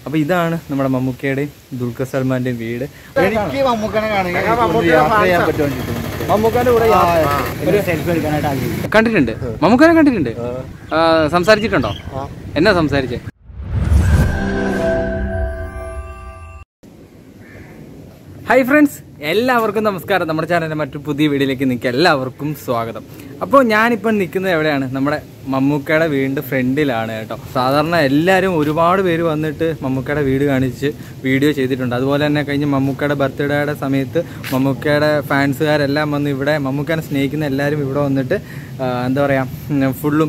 അപ്പോൾ ഇതാണ് നമ്മുടെ മമ്മൂക്കയുടെയും ദുൽഖർ സൽമാന്റെയും വീട് എനിക്ക് മമ്മൂക്കനെ കാണുക യാത്ര ചെയ്യാൻ പറ്റുമോ മമ്മൂക്കാന്റെ കൂടെ ഒരു സെൽഫി എടുക്കാനായിട്ട് ആഗ്രഹിക്കുന്നു കണ്ടിട്ടുണ്ട് മമ്മൂക്കാനെ കണ്ടിട്ടുണ്ട് ആ, സംസാരിച്ചിട്ടുണ്ടോ എന്നാ സംസാരിച്ചേ ഹായ് ഫ്രണ്ട്സ് എല്ലാവർക്കും നമസ്കാരം നമ്മുടെ ചാനലിൻ്റെ മറ്റു പുതിയ വീഡിയോയിലേക്ക് നിങ്ങൾക്ക് എല്ലാവർക്കും സ്വാഗതം അപ്പോൾ ഞാനിപ്പം നിൽക്കുന്നത് എവിടെയാണ് നമ്മുടെ മമ്മൂക്കയുടെ വീടിൻ്റെ ഫ്രണ്ടിലാണ് കേട്ടോ സാധാരണ എല്ലാവരും ഒരുപാട് പേര് വന്നിട്ട് മമ്മൂക്കയുടെ വീട് കാണിച്ച് വീഡിയോ ചെയ്തിട്ടുണ്ട് അതുപോലെ തന്നെ കഴിഞ്ഞ മമ്മൂക്കയുടെ ബർത്ത്ഡേയുടെ സമയത്ത് മമ്മൂക്കയുടെ ഫാൻസുകാരെല്ലാം വന്ന് ഇവിടെ മമ്മൂക്കനെ സ്നേഹിക്കുന്ന എല്ലാവരും ഇവിടെ വന്നിട്ട് ആ, എന്താ പറയുക ഫുള്ളും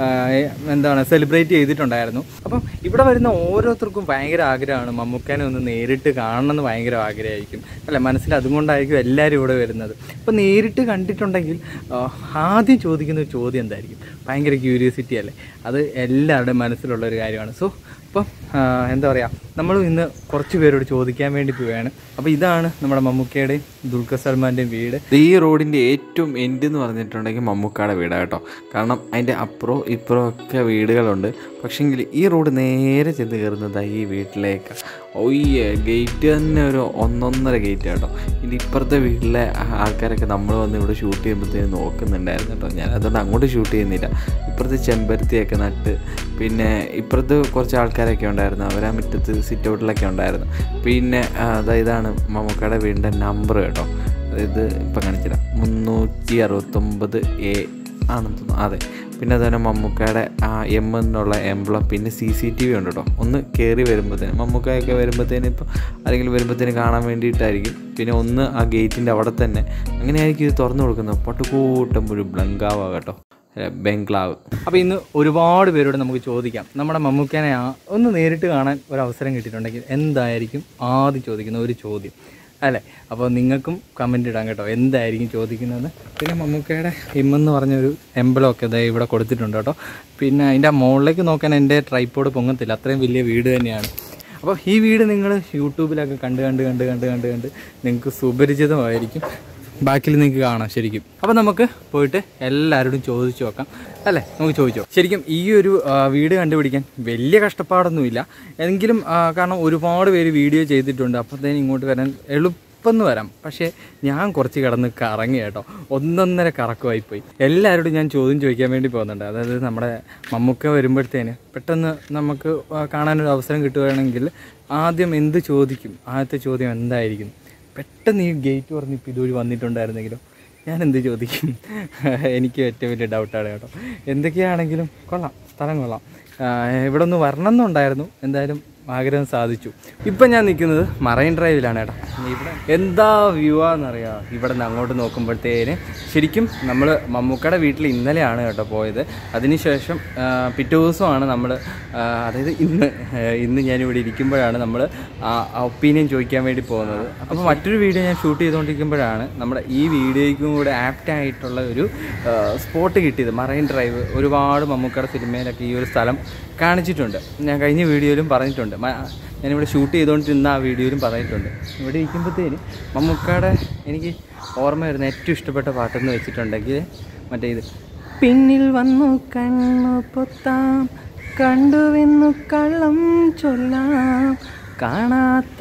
എന്താണ് സെലിബ്രേറ്റ് ചെയ്തിട്ടുണ്ടായിരുന്നു അപ്പം ഇവിടെ വരുന്ന ഓരോരുത്തർക്കും ഭയങ്കര ആഗ്രഹമാണ് മമ്മൂക്കാനെ ഒന്ന് നേരിട്ട് കാണണമെന്ന് ഭയങ്കര ആഗ്രഹമായിരിക്കും അല്ലെ മനസ്സിൽ അതുകൊണ്ടായിരിക്കും എല്ലാവരും ഇവിടെ വരുന്നത് അപ്പം നേരിട്ട് കണ്ടിട്ടുണ്ടെങ്കിൽ ആ, ആദ്യം ചോദിക്കുന്ന ഒരു ചോദ്യം എന്തായിരിക്കും ഭയങ്കര ക്യൂരിയോസിറ്റി അല്ലേ അത് എല്ലാവരുടെയും മനസ്സിലുള്ള ഒരു കാര്യമാണ് സോ അപ്പം ആ, എന്താ പറയുക നമ്മൾ ഇന്ന് കുറച്ച് പേരോട് ചോദിക്കാൻ വേണ്ടി പോവുകയാണ് അപ്പോൾ ഇതാണ് നമ്മുടെ മമ്മൂക്കയുടെയും ദുൽഖർ സൽമാൻ്റെയും വീട് ഈ റോഡിൻ്റെ ഏറ്റവും എൻഡ് എന്ന് പറഞ്ഞിട്ടുണ്ടെങ്കിൽ മമ്മൂക്കാടെ വീടാണ് കേട്ടോ കാരണം അതിൻ്റെ അപ്പുറവും ഇപ്പുറവും ഒക്കെ വീടുകളുണ്ട് പക്ഷേങ്കിൽ ഈ റോഡ് നേരെ ചെന്ന് കയറുന്നത് ഈ വീട്ടിലേക്ക് ഒയ്യ ഗേറ്റ് തന്നെ ഒരു ഒന്നൊന്നര ഗേറ്റ് കേട്ടോ ഇനി ഇപ്പുറത്തെ വീട്ടിലെ ആൾക്കാരൊക്കെ നമ്മൾ വന്ന് ഇവിടെ ഷൂട്ട് ചെയ്യുമ്പോഴത്തേന് നോക്കുന്നുണ്ടായിരുന്നു കേട്ടോ ഞാൻ അതുകൊണ്ട് അങ്ങോട്ട് ഷൂട്ട് ചെയ്യുന്നില്ല ഇപ്പുറത്ത് ചെമ്പരത്തിയൊക്കെ നട്ട് പിന്നെ ഇപ്പുറത്ത് കുറച്ച് ആൾക്കാരൊക്കെ ഉണ്ടായിരുന്നു അവർ ആ മുറ്റത്ത് സിറ്റ് ഔട്ടിലൊക്കെ ഉണ്ടായിരുന്നു പിന്നെ ആ, ദാ ഇതാണ് മമ്മൂക്കയുടെ വീടിൻ്റെ നമ്പർ കേട്ടോ അതായത് ഇപ്പം കാണിച്ചില്ല മുന്നൂറ്റി അറുപത്തൊമ്പത് എ ആണെന്ന് തോന്നുന്നു അതെ പിന്നെ അതുപോലെ മമ്മൂക്കയുടെ ആ എം എന്നുള്ള എംബ്ലം പിന്നെ സി സി ടി വി ഉണ്ട് കേട്ടോ ഒന്ന് കയറി വരുമ്പോഴത്തേന് മമ്മൂക്കയൊക്കെ വരുമ്പോഴത്തേന് ഇപ്പോൾ ആരെങ്കിലും വരുമ്പോഴത്തേന് കാണാൻ വേണ്ടിയിട്ടായിരിക്കും പിന്നെ ഒന്ന് ആ ഗേറ്റിൻ്റെ അവിടെ തന്നെ അങ്ങനെയായിരിക്കും ഇത് തുറന്നു കൊടുക്കുന്നത് പട്ടുകൂട്ടം ഒരു ബ്ലങ്കാവാ കേട്ടോ ഏ, ബംഗ്ലാവ് അപ്പോൾ ഇന്ന് ഒരുപാട് പേരോട് നമുക്ക് ചോദിക്കാം നമ്മുടെ മമ്മൂക്കനെ ആ- ഒന്ന് നേരിട്ട് കാണാൻ ഒരു അവസരം കിട്ടിയിട്ടുണ്ടെങ്കിൽ എന്തായിരിക്കും ആദ്യം ചോദിക്കുന്ന ഒരു ചോദ്യം അല്ലേ അപ്പോൾ നിങ്ങൾക്കും കമൻറ്റ് ഇടാം കേട്ടോ എന്തായിരിക്കും ചോദിക്കുന്നത് പിന്നെ മമ്മൂക്കയുടെ ഇമ്മെന്ന് പറഞ്ഞൊരു എംബലമൊക്കെ ഇതാ ഇവിടെ കൊടുത്തിട്ടുണ്ട് കേട്ടോ പിന്നെ അതിൻ്റെ മുകളിലേക്ക് നോക്കാൻ എൻ്റെ ട്രൈപ്പോഡ് പൊങ്ങത്തില്ല അത്രയും വലിയ വീട് തന്നെയാണ് അപ്പോൾ ഈ വീട് നിങ്ങൾ യൂട്യൂബിലൊക്കെ കണ്ട് കണ്ട് കണ്ട് കണ്ട് കണ്ട് കണ്ട് നിങ്ങൾക്ക് സുപരിചിതമായിരിക്കും ബാക്കിൽ നിങ്ങൾക്ക് കാണാം ശരിക്കും അപ്പോൾ നമുക്ക് പോയിട്ട് എല്ലാവരോടും ചോദിച്ചു നോക്കാം അല്ലേ നമുക്ക് ചോദിച്ചോ ശരിക്കും ഈ ഒരു ആ, വീട് കണ്ടുപിടിക്കാൻ വലിയ കഷ്ടപ്പാടൊന്നുമില്ല എങ്കിലും ആ, കാരണം ഒരുപാട് പേര് വീഡിയോ ചെയ്തിട്ടുണ്ട് അപ്പോഴത്തേനും ഇങ്ങോട്ട് വരാൻ എളുപ്പം എന്ന് വരാം പക്ഷേ ഞാൻ കുറച്ച് കിടന്ന് കറങ്ങി കേട്ടോ ഒന്നൊന്നര കറക്കമായിപ്പോയി എല്ലാവരോടും ഞാൻ ചോദ്യം ചോദിക്കാൻ വേണ്ടി പോകുന്നുണ്ട് അതായത് നമ്മുടെ മമ്മൂക്ക വരുമ്പോഴത്തേന് പെട്ടെന്ന് നമുക്ക് ആ, കാണാനൊരു അവസരം കിട്ടുകയാണെങ്കിൽ ആദ്യം എന്ത് ചോദിക്കും ആദ്യത്തെ ചോദ്യം എന്തായിരിക്കും പെട്ടെന്ന് ഈ ഗേറ്റ് പറഞ്ഞ് ഇപ്പോൾ ഇതുവഴി വന്നിട്ടുണ്ടായിരുന്നെങ്കിലും ഞാൻ എന്ത് ചോദിക്കും എനിക്ക് ഏറ്റവും വലിയ ഡൗട്ടാണ് കേട്ടോ എന്തൊക്കെയാണെങ്കിലും കൊള്ളാം സ്ഥലം കൊള്ളാം ആ, ഇവിടെ ഒന്ന് വരണം എന്നുണ്ടായിരുന്നു എന്തായാലും ആഗ്രഹം സാധിച്ചു ഇപ്പം ഞാൻ നിൽക്കുന്നത് മറൈൻ ഡ്രൈവിലാണ് കേട്ടോ ഇവിടെ എന്താ വ്യൂ ആണെന്നറിയാം ഇവിടെ നിന്ന് അങ്ങോട്ട് നോക്കുമ്പോഴത്തേന് ശരിക്കും നമ്മൾ മമ്മൂക്കയുടെ വീട്ടിൽ ഇന്നലെയാണ് കേട്ടോ പോയത് അതിനുശേഷം ആ, പിറ്റേ ദിവസമാണ് നമ്മൾ അതായത് ഇന്ന് ആ, ഇന്ന് ഞാനിവിടെ ഇരിക്കുമ്പോഴാണ് നമ്മൾ ആ ഒപ്പീനിയൻ ചോദിക്കാൻ വേണ്ടി പോകുന്നത് അപ്പോൾ മറ്റൊരു വീഡിയോ ഞാൻ ഷൂട്ട് ചെയ്തുകൊണ്ടിരിക്കുമ്പോഴാണ് നമ്മുടെ ഈ വീഡിയോയ്ക്കും കൂടെ ആപ്റ്റ് ആയിട്ടുള്ള ഒരു സ്പോട്ട് കിട്ടിയത് മറൈൻ ഡ്രൈവ് ഒരുപാട് മമ്മൂക്കയുടെ സിനിമയിലൊക്കെ ഈ ഒരു സ്ഥലം കാണിച്ചിട്ടുണ്ട് ഞാൻ കഴിഞ്ഞ വീഡിയോയിലും പറഞ്ഞിട്ടുണ്ട് മ- ഞാനിവിടെ ഷൂട്ട് ചെയ്തുകൊണ്ടിരുന്ന ആ വീഡിയോയിലും പറഞ്ഞിട്ടുണ്ട് ഇവിടെ ഇരിക്കുമ്പോഴത്തേന് മമ്മൂക്കയുടെ എനിക്ക് ഓർമ്മ വരുന്ന ഏറ്റവും ഇഷ്ടപ്പെട്ട പാട്ടെന്ന് വെച്ചിട്ടുണ്ടെങ്കിൽ മറ്റേ ഇത് പിന്നിൽ വന്നു കണ്ണു പൊത്താം കണ്ടുവെന്നു കള്ളം ചൊല്ലാം കാണാത്ത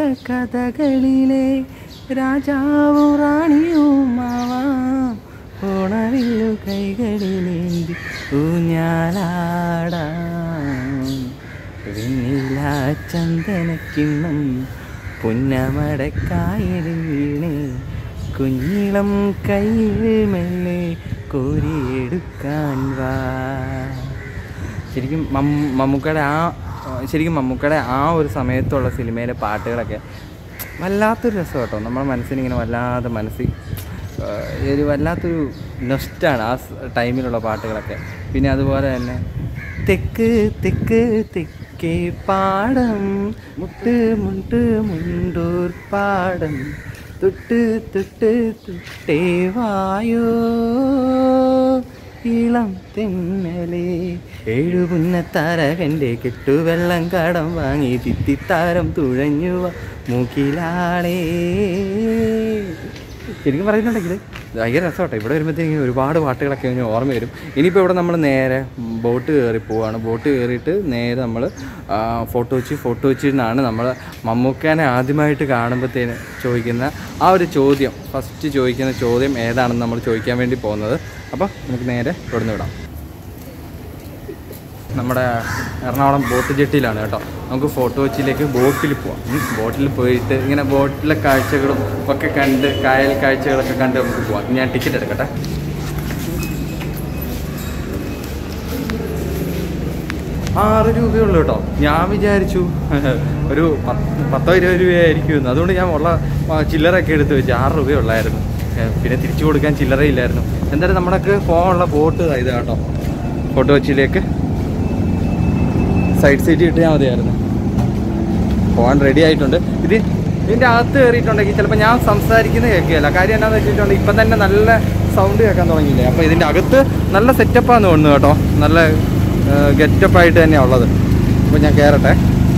കഥകളിലെ രാജാവു റാണിയുമാവാം ഉണവില്ലു കൈകളിലേന്തി ഊഞ്ഞാലാടാം വെണ്ണില ചന്ദനക്കിണ്ണം പുന്നമടക്കായലിൽ വീണ് കുഞ്ഞിളം കയ്യിൽ മെല്ലെ കോരിയെടുക്കാൻ വാ ശരിക്കും മമ്മ മമ്മൂക്കയുടെ ആ ശരിക്കും മമ്മൂക്കയുടെ ആ ഒരു സമയത്തുള്ള സിനിമയിലെ പാട്ടുകളൊക്കെ വല്ലാത്തൊരു രസം കേട്ടോ നമ്മുടെ മനസ്സിനിങ്ങനെ വല്ലാതെ മനസ്സിൽ ആ, ഒരു വല്ലാത്തൊരു നെസ്റ്റാണ് ആ സ് ടൈമിലുള്ള പാട്ടുകളൊക്കെ പിന്നെ അതുപോലെ തന്നെ തെക്ക് തെക്ക് തെക്കേ പാടം മുട്ട് മുട്ട് മുണ്ടൂർ പാടം തൊട്ട് തൊട്ട് തൊട്ടേ വായോ ഇളം തെന്നലേ ഏഴുപുന്നത്താരകൻ്റെ കെട്ടുവെള്ളം കടം വാങ്ങി തിത്തിത്താരം തുഴഞ്ഞു വാ മൂക്കിലാളേ ശരിക്കും പറയുന്നുണ്ടെങ്കിൽ ഭയങ്കര രസമാട്ടെ ഇവിടെ വരുമ്പോഴത്തേക്കും ഒരുപാട് പാട്ടുകളൊക്കെ ഇങ്ങനെ ഓർമ്മ വരും ഇനിയിപ്പോൾ ഇവിടെ നമ്മൾ നേരെ ബോട്ട് കയറി പോവാണ് ബോട്ട് കയറിയിട്ട് നേരെ നമ്മൾ ഫോട്ടോ വെച്ച് ഫോട്ടോ വെച്ചിട്ടാണ് നമ്മൾ മമ്മൂക്കാനെ ആദ്യമായിട്ട് കാണുമ്പോഴത്തേന് ചോദിക്കുന്ന ആ ഒരു ചോദ്യം ഫസ്റ്റ് ചോദിക്കുന്ന ചോദ്യം ഏതാണെന്ന് നമ്മൾ ചോദിക്കാൻ വേണ്ടി പോകുന്നത് അപ്പോൾ നമുക്ക് നേരെ ഇവിടുന്ന് വിടാം നമ്മുടെ എറണാകുളം ബോട്ട് ജെട്ടിയിലാണ് കേട്ടോ നമുക്ക് ഫോട്ടോ കൊച്ചിയിലേക്ക് ബോട്ടിൽ പോവാം ഉം. ബോട്ടിൽ പോയിട്ട് ഇങ്ങനെ ബോട്ടിലെ കാഴ്ചകളും ഒക്കെ കണ്ട് കായൽ കാഴ്ചകളൊക്കെ കണ്ട് നമുക്ക് പോവാം ഞാൻ ടിക്കറ്റ് എടുക്കട്ടെ ആറ് രൂപയുള്ളൂ കേട്ടോ ഞാൻ വിചാരിച്ചു ഒരു പത്ത് പത്തോ ഇരുപത് രൂപയായിരിക്കും എന്ന് അതുകൊണ്ട് ഞാൻ ഉള്ള ആ, ചില്ലറയൊക്കെ എടുത്ത് വെച്ച് ആറ് രൂപയുള്ളായിരുന്നു ഏ, പിന്നെ തിരിച്ചു കൊടുക്കാൻ ചില്ലറയില്ലായിരുന്നു എന്തായാലും നമ്മളൊക്കെ പോകാനുള്ള ബോട്ട് ഇത് കേട്ടോ ഫോട്ടോ കൊച്ചിയിലേക്ക് സൈഡ് സീറ്റ് കിട്ടിയാൽ മതിയായിരുന്നു പോകാൻ റെഡി ആയിട്ടുണ്ട് ഇത് ഇതിൻ്റെ അകത്ത് കയറിയിട്ടുണ്ടെങ്കിൽ ചിലപ്പോൾ ഞാൻ സംസാരിക്കുന്നത് കേൾക്കുകയില്ല കാര്യം എന്താണെന്ന് വെച്ചിട്ടുണ്ടെങ്കിൽ ഇപ്പം തന്നെ നല്ല സൗണ്ട് കേൾക്കാൻ തുടങ്ങിയില്ലേ അപ്പോൾ ഇതിൻ്റെ അകത്ത് നല്ല സെറ്റപ്പാന്ന് തോന്നുന്നു കേട്ടോ നല്ല ഗെറ്റപ്പായിട്ട് തന്നെയാണ് ഉള്ളത് അപ്പോൾ ഞാൻ കയറട്ടെ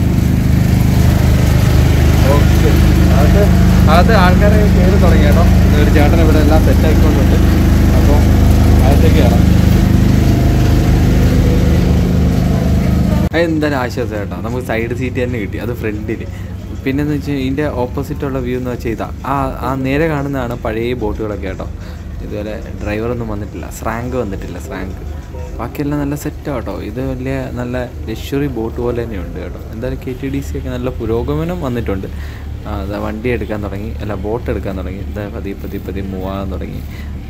ഓക്കെ അത് അത് ആൾക്കാരെ കയറി തുടങ്ങി കേട്ടോ ഒരു ചേട്ടൻ ഇവിടെ എല്ലാം സെറ്റാക്കിക്കൊണ്ടുണ്ട് അപ്പോൾ അകത്തേക്ക് കയറാം അത് എന്തായാലും ആശ്വാസം കേട്ടോ നമുക്ക് സൈഡ് സീറ്റ് തന്നെ കിട്ടി അത് ഫ്രണ്ടിൽ പിന്നെന്ന് വെച്ചാൽ ഇതിൻ്റെ ഓപ്പോസിറ്റുള്ള വ്യൂ എന്ന് വെച്ചാൽ ഇതാ ആ ആ നേരെ കാണുന്നതാണ് പഴയ ബോട്ടുകളൊക്കെ കേട്ടോ ഇതുപോലെ ഡ്രൈവറൊന്നും വന്നിട്ടില്ല സ്രാങ്ക് വന്നിട്ടില്ല സ്രാങ്ക് ബാക്കിയെല്ലാം നല്ല സെറ്റാണ് കേട്ടോ ഇത് വലിയ നല്ല ലക്ഷറി ബോട്ട് പോലെ തന്നെയുണ്ട് കേട്ടോ എന്തായാലും കെ ടി ഡി സി ഒക്കെ നല്ല പുരോഗമനം വന്നിട്ടുണ്ട് ആ, അതാ വണ്ടി എടുക്കാൻ തുടങ്ങി അല്ല ബോട്ട് എടുക്കാൻ തുടങ്ങി ഇതാ പതി പതി പതി മൂവാൻ തുടങ്ങി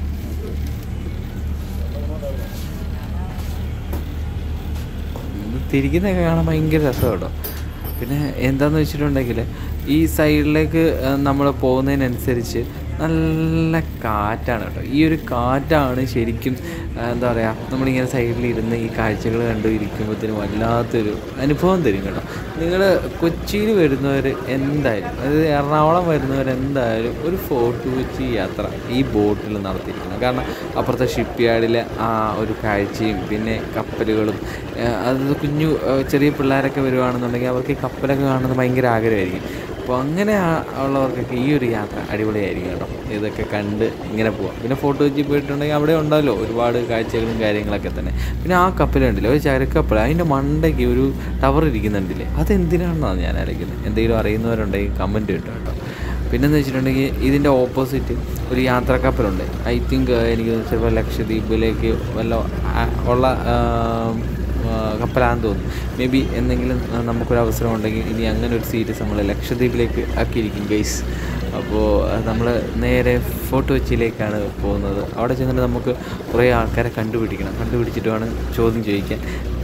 ഇത് തിരിക്കുന്നതൊക്കെ കാണാൻ ഭയങ്കര രസമാണ് കേട്ടോ പിന്നെ എന്താണെന്ന് വെച്ചിട്ടുണ്ടെങ്കിൽ ഈ സൈഡിലേക്ക് നമ്മൾ പോകുന്നതിനനുസരിച്ച് നല്ല കാറ്റാണ് കേട്ടോ ഈ ഒരു കാറ്റാണ് ശരിക്കും ആ, എന്താ പറയുക നമ്മളിങ്ങനെ സൈഡിലിരുന്ന് ഈ കാഴ്ചകൾ കണ്ടു ഇരിക്കുമ്പോഴത്തേനും വല്ലാത്തൊരു അനുഭവം തരും കേട്ടോ നിങ്ങൾ കൊച്ചിയിൽ വരുന്നവർ എന്തായാലും അതായത് എറണാകുളം വരുന്നവർ എന്തായാലും ഒരു ഫോർട്ട് കൊച്ചി യാത്ര ഈ ബോട്ടിൽ നടത്തിയിരിക്കണം കാരണം അപ്പുറത്തെ ഷിപ്പ് യാർഡിലെ ആ ഒരു കാഴ്ചയും പിന്നെ കപ്പലുകളും ആ, അത് കുഞ്ഞു ആ, ചെറിയ പിള്ളേരൊക്കെ വരുവാണെന്നുണ്ടെങ്കിൽ അവർക്ക് ഈ കപ്പലൊക്കെ കാണുന്നത് ഭയങ്കര ആഗ്രഹമായിരിക്കും അപ്പോൾ അങ്ങനെ ആ- ഉള്ളവർക്കൊക്കെ ഈ ഒരു യാത്ര അടിപൊളിയായിരിക്കും കേട്ടോ ഇതൊക്കെ കണ്ട് ഇങ്ങനെ പോവാം പിന്നെ ഫോട്ടോ വെച്ച് പോയിട്ടുണ്ടെങ്കിൽ അവിടെ ഉണ്ടല്ലോ ഒരുപാട് കാഴ്ചകളും കാര്യങ്ങളൊക്കെ തന്നെ പിന്നെ ആ കപ്പലുണ്ടല്ലോ ഒരു ചരക്കപ്പൽ അതിൻ്റെ മണ്ടയ്ക്ക് ഒരു ടവർ ഇരിക്കുന്നുണ്ടല്ലേ അതെന്തിനാണെന്നാണ് ഞാൻ ആലോചിക്കുന്നത് എന്തെങ്കിലും അറിയുന്നവരുണ്ടെങ്കിൽ കമൻറ്റ് കിട്ടും കേട്ടോ പിന്നെന്ന് വെച്ചിട്ടുണ്ടെങ്കിൽ ഇതിൻ്റെ ഓപ്പോസിറ്റ് ഒരു യാത്രക്കപ്പലുണ്ട് ഐ തിങ്ക് എനിക്ക് തോന്നുന്നു ചിലപ്പോൾ ലക്ഷദ്വീപിലേക്ക് വല്ല ആ- ഉള്ള ആ, ആ, കപ്പലാന്ന് തോന്നുന്നു മേ ബി എന്തെങ്കിലും ആ, നമുക്കൊരു അവസരം ഉണ്ടെങ്കിൽ ഇനി അങ്ങനെ ഒരു സീരീസ് നമ്മൾ ലക്ഷദ്വീപിലേക്ക് ആക്കിയിരിക്കും ഗൈസ് അപ്പോൾ നമ്മൾ നേരെ ഫോർട്ട് കൊച്ചിയിലേക്കാണ് പോകുന്നത് അവിടെ ചെന്നിട്ട് നമുക്ക് കുറേ ആൾക്കാരെ കണ്ടുപിടിക്കണം കണ്ടുപിടിച്ചിട്ട് വേണം ചോദ്യം ചോദിക്കാൻ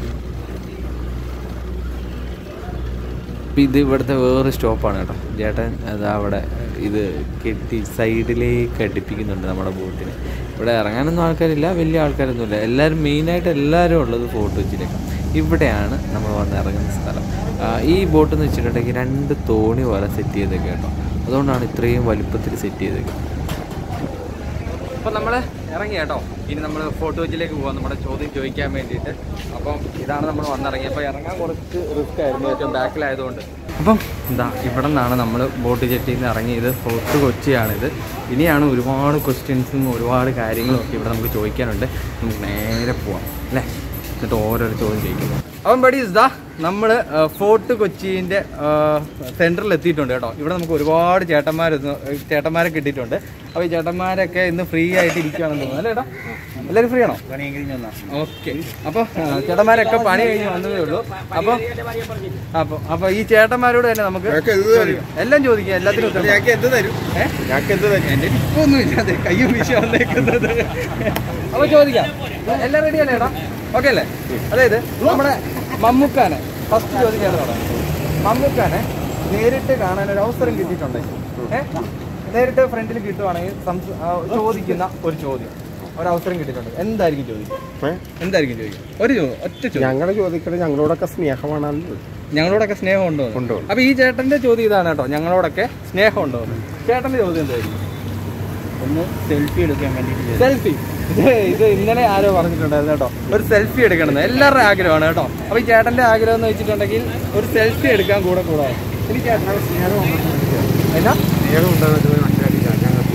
ഇപ്പം ഇത് ഇവിടുത്തെ വേറെ സ്റ്റോപ്പാണ് കേട്ടോ ചേട്ടൻ അത് അവിടെ ഇത് കെട്ടി സൈഡിലേക്ക് അടുപ്പിക്കുന്നുണ്ട് നമ്മുടെ ബോട്ടിന് ഇവിടെ ഇറങ്ങാനൊന്നും ആൾക്കാരില്ല വലിയ ആൾക്കാരൊന്നുമില്ല എല്ലാവരും മെയിനായിട്ട് എല്ലാവരും ഉള്ളത് ഫോർട്ട് കൊച്ചിയിലേക്ക് ഇവിടെയാണ് നമ്മൾ വന്ന് ഇറങ്ങുന്ന സ്ഥലം ആ, ഈ ബോട്ട് എന്ന് വെച്ചിട്ടുണ്ടെങ്കിൽ രണ്ട് തോണി പോലെ സെറ്റ് ചെയ്തൊക്കെ കേട്ടോ അതുകൊണ്ടാണ് ഇത്രയും വലുപ്പത്തിൽ സെറ്റ് ചെയ്തത് അപ്പോൾ നമ്മൾ ഇറങ്ങി കേട്ടോ ഇനി നമ്മൾ ഫോട്ടോ വെച്ചിലേക്ക് പോകാം നമ്മുടെ ചോദ്യം ചോദിക്കാൻ വേണ്ടിയിട്ട് അപ്പം ഇതാണ് നമ്മൾ വന്നിറങ്ങി അപ്പോൾ ഇറങ്ങാൻ കുറച്ച് റിസ്ക് ആയിരുന്നു ഏറ്റവും ബാക്കിലായതുകൊണ്ട് അപ്പം എന്താ ഇവിടെ നിന്നാണ് നമ്മൾ ബോട്ട് ജെട്ടിയിൽ നിന്ന് ഇറങ്ങിയത് ഫോർട്ട് കൊച്ചിയാണിത് ഇനിയാണ് ഒരുപാട് ക്വസ്റ്റ്യൻസും ഒരുപാട് കാര്യങ്ങളും ഒക്കെ ഇവിടെ നമുക്ക് ചോദിക്കാനുണ്ട് നമുക്ക് നേരെ പോവാം അല്ലേ എന്നിട്ട് ഓരോരോ ചോദ്യം ചോദിക്കുന്നു അവൻ പടി ഇതാ നമ്മൾ ഫോർട്ട് കൊച്ചീൻ്റെ സെൻറ്ററിൽ എത്തിയിട്ടുണ്ട് കേട്ടോ ഇവിടെ നമുക്ക് ഒരുപാട് ചേട്ടന്മാർ ചേട്ടന്മാരെ കിട്ടിയിട്ടുണ്ട് അപ്പോൾ ഈ ചേട്ടന്മാരൊക്കെ ഇന്ന് ഫ്രീ ആയിട്ട് ഇരിക്കുകയാണെന്ന് തോന്നുന്നു അല്ലേ ഏട്ടാ എല്ലാവരും ഫ്രീ ആണോ പണി കഴിഞ്ഞ് വന്നാ ഓക്കെ അപ്പോൾ ചേട്ടന്മാരൊക്കെ പണി കഴിഞ്ഞ് വന്നതേ ഉള്ളൂ അപ്പോൾ അപ്പോൾ അപ്പോൾ ഈ ചേട്ടന്മാരോട് തന്നെ നമുക്ക് ചോദിക്കാം. എല്ലാം ചോദിക്കാം എല്ലാത്തിനും ഉത്തരം ഞങ്ങൾക്ക് എന്ത് തരും ഏ? ഞങ്ങൾക്ക് എന്ത് തരും എൻ്റെ ഇപ്പൊ ഒന്നും ഇല്ലാതെ കയ്യും വീശി വന്നേക്കുന്നത് അപ്പൊ ചോദിക്കാം എല്ലാം റെഡി അല്ലേ ഏട്ടാ ഓക്കെ അല്ലേ അതായത് നമ്മുടെ മമ്മൂക്കാനെ ഫസ്റ്റ് ചോദിക്കാൻ തുടങ്ങാം മമ്മൂക്കാനെ നേരിട്ട് കാണാൻ ഒരു അവസരം കിട്ടിയിട്ടുണ്ടെങ്കിൽ ഏഹ് നേരിട്ട് ഫ്രണ്ടിൽ കിട്ടുവാണെങ്കിൽ സംസ- ആ, ചോദിക്കുന്ന ഒരു ചോദ്യം ഒരു അവസരം കിട്ടിയിട്ടുണ്ട് എന്തായിരിക്കും ചോദിക്കുക എന്തായിരിക്കും ചോദിക്കുക ഒരു ചോ- ഒറ്റ ചോദ്യം ഞങ്ങൾ ചോദിക്കണത് ഞങ്ങളോടൊക്കെ സ്നേഹമാണല്ലോ ഞങ്ങളോടൊക്കെ സ്നേഹം ഉണ്ടോ എന്ന്. ഉണ്ടോ. അപ്പൊ ഈ ചേട്ടന്റെ ചോദ്യം ഇതാണ് കേട്ടോ ഞങ്ങളോടൊക്കെ സ്നേഹം ഉണ്ടോ എന്ന്. ചേട്ടന്റെ ചോദ്യം എന്തായിരിക്കും ഒന്ന് സെൽഫി എടുക്കാൻ വേണ്ടിയിട്ട് സെൽഫി ഇത് ഇത് ഇന്നലെ ആരോ പറഞ്ഞിട്ടുണ്ടായിരുന്നു കേട്ടോ ഒരു സെൽഫി എടുക്കണം എല്ലാവരുടെ ആഗ്രഹമാണ് കേട്ടോ അപ്പൊ ഈ ചേട്ടന്റെ ആഗ്രഹം എന്ന് വെച്ചിട്ടുണ്ടെങ്കിൽ ഒരു സെൽഫി എടുക്കാൻ കൂടെ കൂടെ എനിക്ക് ചേട്ടനോട് സ്നേഹം എന്നാ സ്നേഹം ഉണ്ടാകുന്നത് മനസ്സിലാക്കില്ല ഞങ്ങൾക്ക്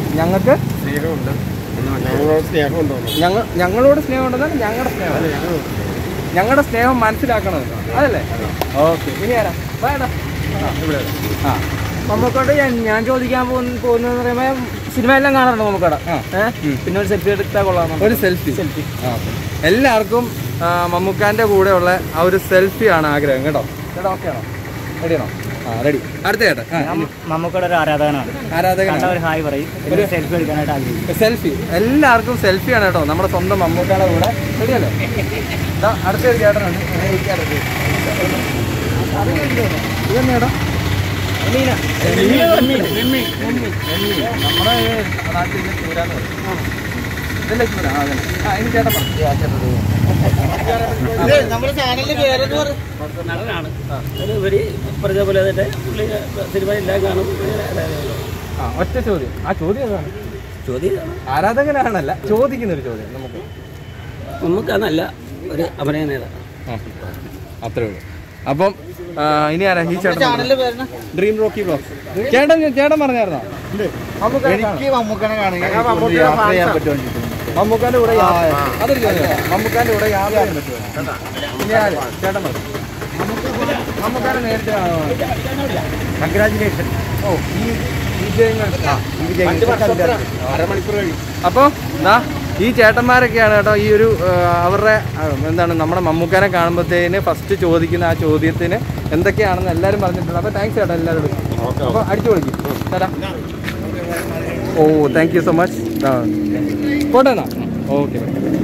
ഞങ്ങൾക്ക് സ്നേഹമുണ്ട് ഞങ്ങളോട് സ്നേഹമുണ്ടോ ഞങ്ങൾ ഞങ്ങളോട് സ്നേഹം ഉണ്ടെന്നാൽ ഞങ്ങളുടെ സ്നേഹം ഞങ്ങളുടെ സ്നേഹം മനസ്സിലാക്കണം അതല്ലേ ഓക്കെ ഇനി ആരാ വേണ്ട ആ മമ്മൂക്കോട് ഞാൻ- ഞാൻ ചോദിക്കാൻ പോകുന്ന പോകുന്നതെന്ന് പറയുമ്പോൾ സിനിമ എല്ലാം കാണാറുണ്ട് മമ്മൂക്കട ആ. പിന്നെ ഒരു സെൽഫി എടുത്താൽ കൊള്ളാം ഒരു സെൽഫി സെൽഫി എല്ലാവർക്കും ആ, മമ്മൂക്കാന്റെ കൂടെ ഉള്ള ആ ഒരു സെൽഫി ആണ് ആഗ്രഹം കേട്ടോ ചേട്ടാ ഓക്കെ ആണോ റെഡിയാണോ ആ റെഡി അടുത്ത ചേട്ടൻ ആ, മമ്മൂക്കയുടെ ഒരു ആരാധകനാണ് ആരാധകനാണ് ഒരു ഹായ് പറയും ഒരു സെൽഫി എടുക്കാനായിട്ട് ആഗ്രഹിക്കും സെൽഫി എല്ലാവർക്കും സെൽഫിയാണ് കേട്ടോ നമ്മുടെ സ്വന്തം മമ്മൂക്കാടെ കൂടെ റെഡിയല്ലേ ദാ അടുത്തൊരു ചേട്ടനുണ്ട് ഇതെന്നേടാ നമ്മുടെ നാട്ടിൽ ചൂരാന്ന് പറയും ഇതല്ലേ ചൂര ആ അതെ ആ ഇനി ചേട്ടൻ പറഞ്ഞു നമ്മുടെ ചാനലിൽ പേരെന്ന് പറ നടനാണ് ഒരു പറഞ്ഞ പോലെ തന്നെ പുള്ളി സിനിമ എല്ലാം കാണും ആ ഒറ്റ ചോദ്യം ആ ചോദ്യം ഏതാണ് ചോദ്യം ആരാധകനാണല്ല ചോദിക്കുന്ന ഒരു ചോദ്യം നമുക്ക് നമുക്ക് നല്ല ഒരു അഭിനയ നേതാവ് ആ, അത്രേ ഉള്ളൂ അപ്പം ആ, ഇനി ആരാ ഈ ചേട്ടൻ ചാനലിൽ പേരെന്ന് ഡ്രീം റോക്കി ബ്ലോഗ്സ് ചേട്ടൻ ചേട്ടൻ പറഞ്ഞായിരുന്നോ മമ്മൂക്കാനെ കാണാം. എനിക്ക് മമ്മൂക്കനെ കാണുക യാത്ര ചെയ്യാൻ പറ്റുമോ മമ്മൂക്കാന്റെ കൂടെ യാത്ര അതൊരു ചോദ്യം മമ്മൂക്കാന്റെ കൂടെ യാത്ര ചെയ്യാൻ പറ്റുമോ ഇനി ആര് ചേട്ടൻ പറഞ്ഞു മമ്മൂക്കാനെ നേരത്തെ കൺഗ്രാചുലേഷൻ ഓ ഈ വിജയങ്ങൾ അരമണിക്കൂർ കഴിയും അപ്പോൾ ദാ ഈ ചേട്ടന്മാരൊക്കെയാണ് കേട്ടോ ഈ ഒരു ആ, അവരുടെ ആ, എന്താണ് നമ്മുടെ മമ്മൂക്കാനെ കാണുമ്പോഴത്തേന് ഫസ്റ്റ് ചോദിക്കുന്ന ആ ചോദ്യത്തിന് എന്തൊക്കെയാണെന്ന് എല്ലാവരും പറഞ്ഞിട്ടുണ്ട് അപ്പോൾ താങ്ക്സ് ചേട്ടാ എല്ലാവരോടും അപ്പോൾ അടിച്ചു വിളിക്കും ചേട്ടാ oh thank you so much പോട്ടെ എന്നാ ഓക്കെ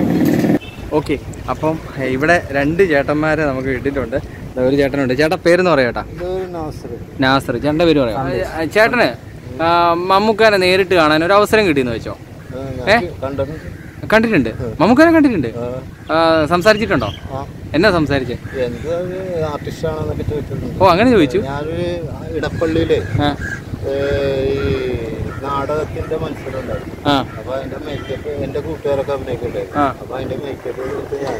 ഓക്കെ അപ്പം ഏ, ഇവിടെ രണ്ട് ചേട്ടന്മാരെ നമുക്ക് കിട്ടിയിട്ടുണ്ട് ദാ ഒരു ചേട്ടനുണ്ട് ചേട്ടാ പേരെന്ന് പറയാം ചേട്ടാ ഇതൊരു നാസർ നാസർ ചേട്ടൻ്റെ പേര് പറയാം ആ, ചേട്ടന് ആ, മമ്മൂക്കാനെ നേരിട്ട് കാണാൻ ഒരു അവസരം കിട്ടിയെന്ന് വെച്ചോ ഏ? കണ്ടത് കണ്ടിട്ടുണ്ട് മമ്മൂക്കാനെ കണ്ടിട്ടുണ്ട് ആ, സംസാരിച്ചിട്ടുണ്ടോ എന്നാ സംസാരിച്ചേ എന്ത് ആർട്ടിസ്റ്റ് ആണെന്നൊക്കെ ചോദിച്ചിട്ടുണ്ട് ഓ അങ്ങനെ ചോദിച്ചു ഞാനൊരു ഇടപ്പള്ളിയിലെ ആ ഈ നാടകത്തിന്റെ മത്സരം ഉണ്ടായിരുന്നു ആ അപ്പൊ അതിന്റെ മേക്കപ്പ് എന്റെ കൂട്ടുകാരൊക്കെ അഭിനയിക്കുന്നുണ്ടായിരുന്നു ആ. അപ്പൊ അതിന്റെ മേക്കപ്പ് എടുത്ത് ഞാൻ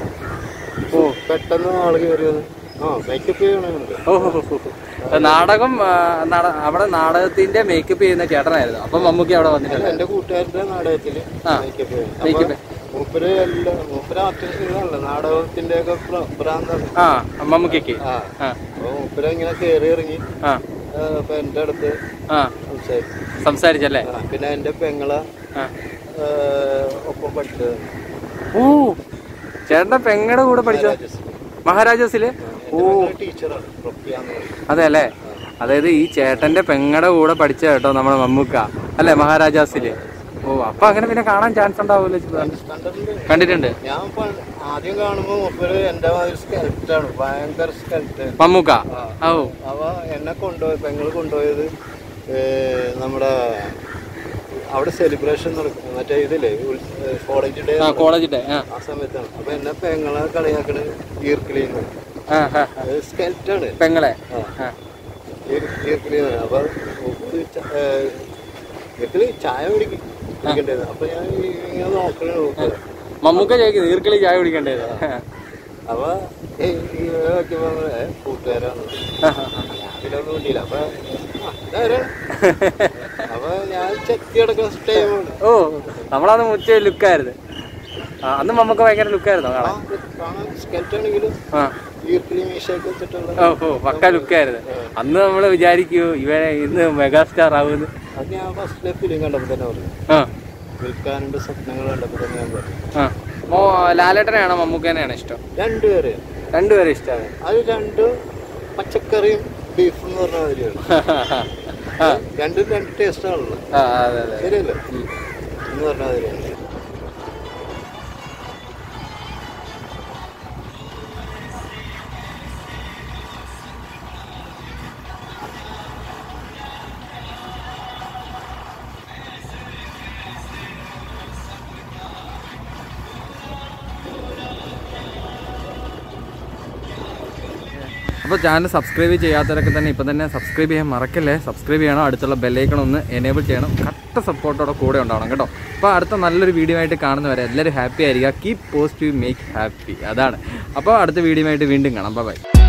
ഓ പെട്ടെന്ന് ആള് കയറി വന്ന് ആ മേക്കപ്പ് ചെയ്യണമെന്നുണ്ട് ഓ ഹോ, ഹോ, ഹോ, ഹോ. നാടകം ആ, നട- അവിടെ നാടകത്തിന്റെ മേക്കപ്പ് ചെയ്യുന്ന ചേട്ടനായിരുന്നു അപ്പം മമ്മൂക്കി അവിടെ വന്നിട്ടുണ്ട് എന്റെ കൂട്ടുകാരുടെ നാടകത്തില് ആ. മേക്കപ്പ് ചെയ്യും Makeup. അപ്പൊ മൂപ്പര് എല്ലാം മൂപ്പര് ആർട്ടിസ്റ്റ് ഇതാണല്ലോ നാടകത്തിന്റെ ഒക്കെ ഭ്രാന്താണ് ആ മമ്മൂക്കിക്ക് ആ ആ അപ്പൊ മൂപ്പര് ഇങ്ങനെ കയറി ഇറങ്ങി ആ ആ, അപ്പൊ എന്റെ അടുത്ത് ആ സംസാരിച്ചു സംസാരിച്ചല്ലേ ആ, പിന്നെ എന്റെ പെങ്ങളെ ആ ആ, ഒപ്പം പഠിച്ചത് ഓ ചേട്ടന്റെ പെങ്ങടെ കൂടെ പഠിച്ചോ മഹാരാജാസില് ഓ ടീച്ചറാണ് റൊപ്പിയാന്ന് പറയും അതെ അല്ലേ അതായത് ഈ ചേട്ടന്റെ പെങ്ങടെ കൂടെ പഠിച്ച കേട്ടോ നമ്മുടെ മമ്മൂക്ക അല്ലേ മഹാരാജാസില് ഓ അപ്പൊ അങ്ങനെ പിന്നെ കാണാൻ ചാൻസ് ഉണ്ടാവുമല്ലോ കണ്ടിട്ടുണ്ട് കണ്ടിട്ടുണ്ട് ഞാൻ പ- ആദ്യം കാണുമ്പോ മൂപ്പര് എന്റെ മാതിരി സ്കെൽറ്റാണ് ഭയങ്കര സ്കെൽറ്റ് മമ്മൂക്ക ഓ അവ എന്നെ കൊണ്ടുപോയി പെങ്ങൾ കൊണ്ടുപോയത് ഏ, നമ്മുടെ അവിടെ സെലിബ്രേഷൻ നടക്കും മറ്റേ ഇതില്ലേ കോളേജ് ഡേ ആ കോളേജിന്റെ ആ ആ സമയത്താണ് അപ്പൊ എന്നെ പെങ്ങളെ കളിയാക്കണ് ഈർക്കിളിന്ന് ആ ആ സ്കെൽറ്റാണ് പെങ്ങളെ ആ ആ ഈർക്കിളിന്ന് അപ്പൊ ഉപ്പ് ച- ഏ, ഈർക്കിളി ചായ കുടിക്കും കുടിക്കണ്ടേന്ന് അപ്പൊ ഞാൻ ഇങ്ങനെ നോക്കണേ നോക്കുക മമ്മൂക്ക ചോദിക്കുന്നത് ഈർക്കിളി ചായ കുടിക്കേണ്ടത് അപ്പൊ ഏയ് ഈ നോക്കിയപ്പോ ഏ, കൂട്ടുകാരാണ് രാവിലെ ഒന്നും കിട്ടിയില്ല അപ്പൊ ആ, ഇതാരാണ്? അപ്പൊ ഞാൻ ചെത്തി കിടക്കുന്ന ടൈമാണ് ഓ നമ്മളന്ന് മുച്ച ലുക്കായിരുന്നു ആ അന്ന് മമ്മൂക്ക ഭയങ്കര ലുക്കായിരുന്നു കാണാൻ കാണാൻ സ്കെൽറ്റ് ആണെങ്കിലും ആ ഈർക്കിളി മീശയൊക്കെ വെച്ചിട്ടുള്ള ഓ ഓ പക്ക ലുക്കായിരുന്നു അന്ന് നമ്മൾ വിചാരിക്കൂ ഇവനെ ഇന്ന് മെഗാസ്റ്റാർ ആവുമെന്ന് അത് ഞാൻ ഫസ്റ്റിലെ ഫിലിം കണ്ടപ്പോ തന്നെ പറഞ്ഞു ആ വിൽക്കാനുണ്ട് സ്വപ്നങ്ങൾ കണ്ടപ്പോ തന്നെ ഞാൻ പറഞ്ഞു ആ ഓ ലാലേട്ടനെയാണോ മമ്മൂക്കനെയാണോ ഇഷ്ടം രണ്ടുപേരെ രണ്ടുപേരും ഇഷ്ടമാണ് അത് രണ്ടും പച്ചക്കറിയും ബീഫും എന്ന് പറഞ്ഞ മാതിരിയാണ് ആ രണ്ടും രണ്ട് ടേസ്റ്റ് ആണല്ലോ ആ അതെ അതെ ശരിയല്ലേ ഉം. എന്ന് പറഞ്ഞ മാതിരിയാണ് അപ്പോൾ ചാനൽ സബ്സ്ക്രൈബ് ചെയ്യാത്തവരൊക്കെ തന്നെ ഇപ്പം തന്നെ സബ്സ്ക്രൈബ് ചെയ്യാൻ മറക്കല്ലേ സബ്സ്ക്രൈബ് ചെയ്യണം അടുത്തുള്ള ബെല്ലൈക്കൺ ഒന്ന് എനേബിൾ ചെയ്യണം കറക്റ്റ് സപ്പോർട്ടോടെ കൂടെ ഉണ്ടാവണം കേട്ടോ അപ്പോൾ അടുത്ത നല്ലൊരു വീഡിയോ ആയിട്ട് കാണുന്നവരെ എല്ലാവരും ഹാപ്പി ആയിരിക്കുക കീപ് പോസിറ്റീവ് മേക്ക് ഹാപ്പി അതാണ് അപ്പോൾ അടുത്ത വീഡിയോ ആയിട്ട് വീണ്ടും കാണാം ബൈ